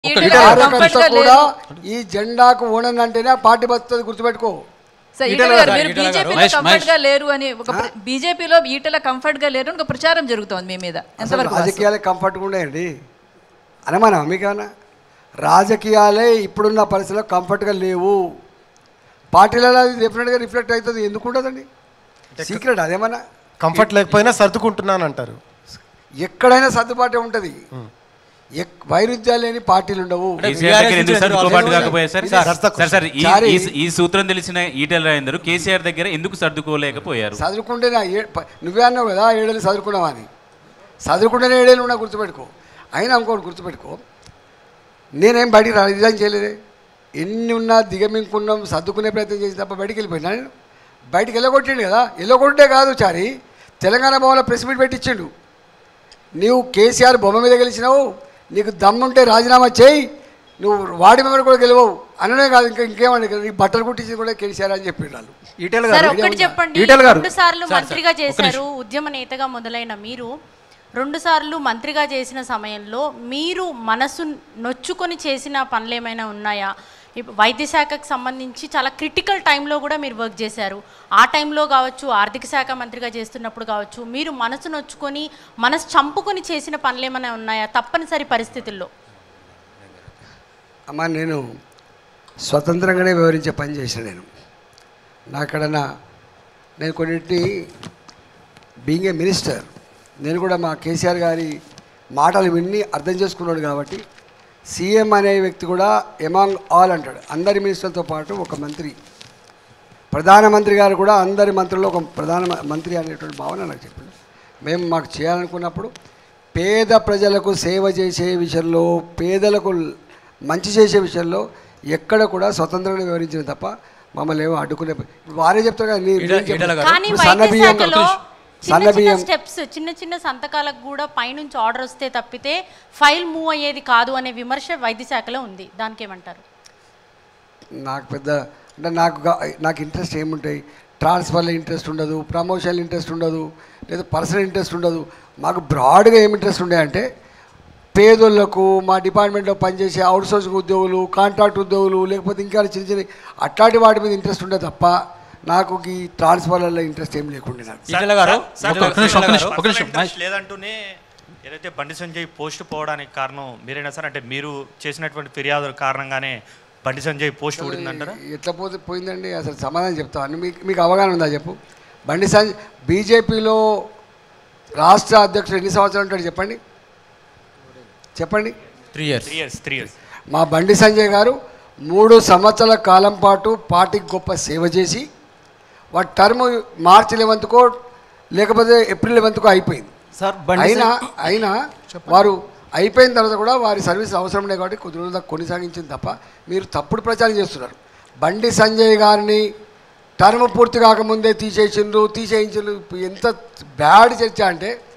ఈటెల ఈటెల గారు కార్యకర్త comfort గా కూడా లేరు. ఈ జెండాకు ఓనందంటేనే ఆ పార్టీ బతుకుతుంది గుర్తుపెట్టుకో సార్ ఈటెల ఈటెల గారు గారు, మీరు ఈటెల గారు. బీజేపీలో మహేష్, కంఫర్ట్ గా మహేష్. లేరు అని ఒక బీజేపీలో ఈటెల కంఫర్ట్ గా లేరు అని ఒక ప్రచారం జరుగుతోంది మీ మీద అసలు ఎంతవరకు వాస్తవం? రాజకీయాలే కంఫర్ట్గా ఉన్నాయండి అనమానా మీకేమన్నా రాజకీయాలే ఇప్పుడున్న పరిస్థితుల్లో కంఫర్ట్గా లేవు పార్టీలలో అది డెఫినెట్గా రిఫ్లెక్ట్ అవుతుంది ఎందుకు ఉండదండి సీక్రెట్ అదేమన్నా కంఫర్ట్ లేకపోయినా సర్దుకుంటున్నాను అంటారు ఎక్కడైనా సర్దుబాటే ఉంటుంది ఎక్- వైరుధ్యాలు లేని పార్టీలు ఉండవు VRS కేసీఆర్ దగ్గర ఎందుకు ఇచ్చిన సర్దుకోబాటు వాళ్ళు కాకపోయారు సార్ సార్, సార్ సార్ ఈ- సారీ. ఈ- ఈ సూత్రం తెలిసిన ఈటెల రాజేందర్ కేసీఆర్ దగ్గర ఎందుకు సర్దుకోలేకపోయారు చదువుకుంటేనే ఆ ఏ- ప- నువ్వే అన్నావు కదా ఏడేళ్ళు చదువుకున్నావా అని చదువుకుంటేనే ఏడేళ్ళు ఉన్నా గుర్తుపెట్టుకో అయినా ఇంకోటి గుర్తుపెట్టుకో నేనేం బయటికి రా రిజైన్ చేయలేదే ఎన్ని ఉన్నా దిగమింకున్నాం సర్దుకునే ప్రయత్నం చేసి తప్ప బయటికి వెళ్ళిపోయినా నేను బయటికి వెళ్ళగొట్టిండు కదా వెళ్ళగొట్టే కాదు చారి తెలంగాణ భవన్లో ప్రెస్ మీట్ పెట్టించిండు నీవు కేసీఆర్ బొమ్మ మీద గెలిచినావు నీకు దమ్ముంటే రాజీనామా చేయి నువ్వు వాడి మెంబర్ కూడా గెలవవు అననే కాదు ఇంకా ఇంకేమని నీ బట్టలు కుట్టించి కూడా కేసీఆర్ అని చెప్పారు వాళ్ళు ఈటెల సార్ గారు ఒక్కటి చెప్పండి ఈటెల గారు. రెండు సార్లు సార్, మంత్రిగా సార్, ఒక్క చేశారు ఉద్యమ నేతగా మొదలైన మీరు రెండు సార్లు మంత్రిగా చేసిన సమయంలో మీరు మనసు నొచ్చుకొని చేసిన పనులు ఏమైనా ఉన్నాయా ఇప్పుడు వైద్య శాఖకు సంబంధించి చాలా క్రిటికల్ టైంలో కూడా మీరు వర్క్ చేశారు ఆ టైంలో కావచ్చు ఆర్థిక శాఖ మంత్రిగా చేస్తున్నప్పుడు కావచ్చు మీరు మనసు నొచ్చుకొని మనసు చంపుకొని చేసిన పనులు ఏమైనా ఉన్నాయా తప్పనిసరి పరిస్థితుల్లో అమ్మ నేను స్వతంత్రంగానే వివరించే పని చేసిన నేను నాకడన్నా నేను కొన్నింటిని బీయింగ్ ఏ మినిస్టర్ నేను కూడా మా కేసీఆర్ గారి మాటలు విన్ని అర్థం చేసుకున్నాడు కాబట్టి సీఎం అనే వ్యక్తి కూడా ఎమాంగ్ ఆల్ అంటాడు అందరి మినిస్టర్లతో పాటు ఒక మంత్రి ప్రధానమంత్రి గారు కూడా అందరి మంత్రుల్లో ఒక ప్రధాన మ- మంత్రి అనేటువంటి భావన నాకు చెప్పింది మేము మాకు చేయాలనుకున్నప్పుడు పేద ప్రజలకు సేవ చేసే విషయంలో పేదలకు మంచి చేసే విషయంలో ఎక్కడ కూడా స్వతంత్రంగా వివరించిన తప్ప మమ్మల్ని ఏమో అడ్డుకునే ప- ఇప్పుడు వారే చెప్తారు కదా నీ- ఈటెల- నేను చెప్పను. ఈటెల గారు. కానీ ఇప్పుడు సన్న వైద్య బియ్యం శాఖలో చిన్న సన్న చిన్న బియ్యం స్టెప్స్ చిన్న చిన్న సంతకాలకు కూడా పైనుంచి ఆర్డర్ వస్తే తప్పితే ఫైల్ మూవ్ అయ్యేది కాదు అనే విమర్శ వైద్య శాఖలో ఉంది దానికి ఏమంటారు నాకు పెద్ద అంటే నాకు గా- నాకు ఇంట్రెస్ట్ ఏముంటాయి ట్రాన్స్ఫర్లో ఇంట్రెస్ట్ ఉండదు ప్రమోషన్లో ఇంట్రెస్ట్ ఉండదు లేదా పర్సనల్ ఇంట్రెస్ట్ ఉండదు మాకు బ్రాడ్గా ఏం ఇంట్రెస్ట్ ఉండే అంటే పేదోళ్ళకు మా డిపార్ట్మెంట్లో పనిచేసే అవుట్సోర్సింగ్ ఉద్యోగులు కాంట్రాక్ట్ ఉద్యోగులు లేకపోతే ఇంకా చిన్న చిన్న అట్లాంటి వాటి మీద ఇంట్రెస్ట్ ఉండే తప్ప నాకు ఈ ట్రాన్స్ఫర్లలో ఇంట్రెస్ట్ ఏం లేకుండే నాకు ఈటెల గారు సార్, ఒక్క నిమిషం ఒక్క నిమిషం ఒక్క నిమిషం పర్సనల్ మహేష్ ఇంట్రెస్ట్ లేదంటూనే ఏదైతే బండి సంజయ్ పోస్ట్ పోవడానికి కారణం మీరైనా సార్ అంటే మీరు చేసినటువంటి ఫిర్యాదుల కారణంగానే బండి సంజయ్ పోస్ట్ ఊడిందంటారా ఎట్లా పోతే పోయిందండి అసలు సమాధానం చెప్తాను మీకు మీకు అవగాహన ఉందా చెప్పు బండి సంజయ్ బీజేపీలో రాష్ట్ర అధ్యక్షుడు ఎన్ని సంవత్సరాలు ఉంటాడు చెప్పండి చెప్పండి three years three years three years మా బండి సంజయ్ గారు మూడు సంవత్సరాల కాలం పాటు పార్టీకి గొప్ప సేవ చేసి వాటి టర్మ్ మార్చి లెవెంత్కో లేకపోతే ఏప్రిల్ లెవెంత్కో అయిపోయింది సార్ బండి అయినా అయినా వారు అయిపోయిన తర్వాత కూడా వారి సర్వీస్ అవసరం లేదు కాబట్టి కొద్ది రోజులు దాకా కొనసాగించింది తప్ప మీరు తప్పుడు ప్రచారం చేస్తున్నారు బండి సంజయ్ గారిని టర్మ్ పూర్తి కాకముందే తీసేసిండ్రు తీసేయించిండ్రు ఇప్పుడు ఎంత బ్యాడ్ చర్చ అంటే